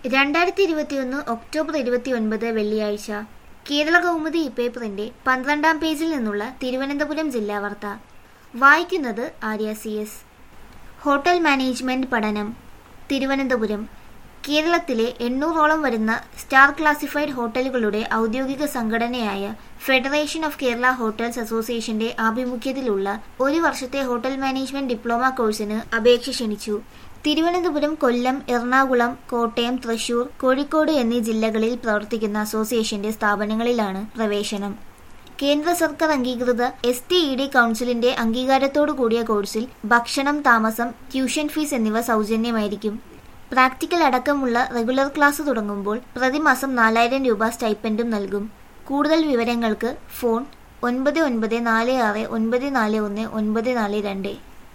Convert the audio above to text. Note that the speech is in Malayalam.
രണ്ടായിരത്തി ഇരുപത്തിയൊന്ന് ഒക്ടോബർ ഇരുപത്തിയൊൻപത് വെള്ളിയാഴ്ച കേരള കൗമുദി പേപ്പറിന്റെ പന്ത്രണ്ടാം പേജിൽ നിന്നുള്ള തിരുവനന്തപുരം ജില്ലാ വാർത്ത വായിക്കുന്നത് Arya C S hotel management പഠനം തിരുവനന്തപുരം കേരളത്തിലെ എണ്ണൂറോളം വരുന്ന സ്റ്റാർ ക്ലാസിഫൈഡ് ഹോട്ടലുകളുടെ ഔദ്യോഗിക സംഘടനയായ ഫെഡറേഷൻ ഓഫ് കേരള ഹോട്ടൽസ് അസോസിയേഷന്റെ ആഭിമുഖ്യത്തിലുള്ള ഒരു വർഷത്തെ ഹോട്ടൽ മാനേജ്മെന്റ് ഡിപ്ലോമ കോഴ്സിന് അപേക്ഷ ക്ഷണിച്ചു തിരുവനന്തപുരം കൊല്ലം എറണാകുളം കോട്ടയം തൃശൂർ കോഴിക്കോട് എന്നീ ജില്ലകളിൽ പ്രവർത്തിക്കുന്ന അസോസിയേഷന്റെ സ്ഥാപനങ്ങളിലാണ് പ്രവേശനം കേന്ദ്ര സർക്കാർ അംഗീകൃത എസ് ടി ഇ ഡി കൗൺസിലിന്റെ അംഗീകാരത്തോടു കൂടിയ കോഴ്സിൽ ഭക്ഷണം താമസം ട്യൂഷൻ ഫീസ് എന്നിവ സൗജന്യമായിരിക്കും പ്രാക്ടിക്കൽ അടക്കമുള്ള റെഗുലർ ക്ലാസ് തുടങ്ങുമ്പോൾ പ്രതിമാസം നാലായിരം രൂപ സ്റ്റൈപ്പൻഡും നൽകും കൂടുതൽ വിവരങ്ങൾക്ക് ഫോൺ ഒൻപത് ഒൻപത് നാല് ആറ് ഒൻപത് നാല് ഒന്ന് ഒൻപത് നാല് രണ്ട്